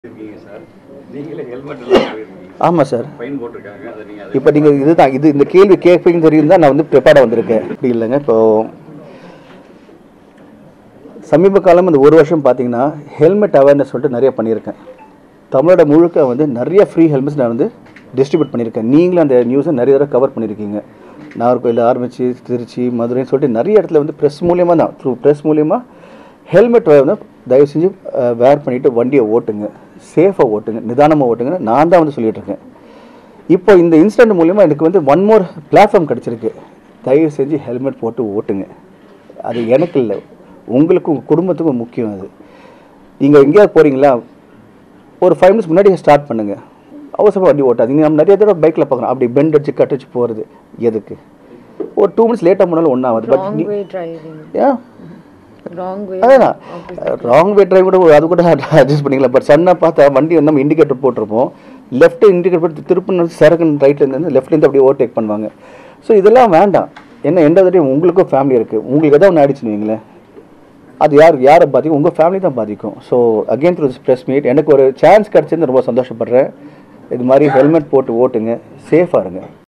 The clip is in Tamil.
இருக்கீங்க சார் நீங்களே ஹெல்மெட் எல்லாம் போயிருக்கீங்க ஆமாம் சார் ஃபைன் போட்டிருக்காங்க அதை நீங்கள் அதை இப்போ நீங்கள் இதுதான் இது இந்த கேள்வி கேட்பீங்கன்னு தெரியும் தான் நான் வந்து ப்ரிப்பேர்டாக வந்திருக்கேன் அப்படி இல்லைங்க இப்போ சமீப காலம் இந்த ஒரு வருஷம் பார்த்தீங்கன்னா ஹெல்மெட் அவேர்னஸ் சொல்லிட்டு நிறைய பண்ணியிருக்கேன் தமிழோட முழுக்க வந்து நிறைய ஃப்ரீ ஹெல்மெட்ஸ் நான் வந்து டிஸ்ட்ரிபியூட் பண்ணியிருக்கேன் நீங்களும் அந்த நியூஸை நிறைய தடவை கவர் பண்ணியிருக்கீங்க நாகர்கோயில் ஆரம்பித்து திருச்சி மதுரைன்னு சொல்லிட்டு நிறைய இடத்துல வந்து ப்ரெஸ் மூலியமாக தான் த்ரூ ப்ரெஸ் மூலியமாக ஹெல்மெட் வந்து தயவு செஞ்சு வேர் பண்ணிவிட்டு வண்டியை ஓட்டுங்க சேஃபாக ஓட்டுங்க நிதானமாக ஓட்டுங்கன்னு நான் தான் வந்து சொல்லிட்டு இருக்கேன் இப்போ இந்த இன்சிடென்ட் மூலியமா எனக்கு வந்து ஒன் மோர் பிளாட்ஃபார்ம் கிடச்சிருக்கு தயவு செஞ்சு ஹெல்மெட் போட்டு ஓட்டுங்க அது எனக்கு இல்லை உங்களுக்கும் உங்கள் குடும்பத்துக்கும் முக்கியம் அது நீங்கள் எங்கேயாவது போகிறீங்களா ஒரு ஃபைவ் மினிட்ஸ் முன்னாடி ஸ்டார்ட் பண்ணுங்க அவசரமாக வண்டி ஓட்டாதீங்க நம்ம நிறைய தடவை பைக்கில் பார்க்குறோம் அப்படி பெண்ட் அடிச்சு கட் அடிச்சு போகிறது எதுக்கு ஒரு டூ மினிட்ஸ் லேட்டாக போனாலும் ஒன்றும் ஆகாது பட் wrong நீ way driving ஏன் wrong way அதான் ராங் வே டிரைவ் கூட அது கூட அட்ஜஸ்ட் பண்ணிக்கலாம் பட் சன்னா பார்த்தா வண்டி வந்து நம்ம இண்டிகேட்டர் போட்டிருப்போம் லெஃப்ட் இண்டிகேட்டர் போட்டு திருப்பின சரகன் ரைட்லேருந்து லெஃப்ட்லேருந்து அப்படியே ஓவர்டேக் பண்ணுவாங்க ஸோ இதெல்லாம் வேண்டாம் என்ன எந்த டைம் உங்களுக்கும் ஃபேமிலி இருக்குது உங்களுக்கு எதாவது ஒன்று ஆயிடுச்சுன்னு வைங்களேன் அது யார் யாரை பாதிக்கும் உங்கள் ஃபேமிலி தான் பாதிக்கும் so again through press meet எனக்கு ஒரு சான்ஸ் கிடச்சிருந்து ரொம்ப சந்தோஷப்படுறேன் இது மாதிரி ஹெல்மெட் போட்டு ஓட்டுங்க சேஃபாக இருங்க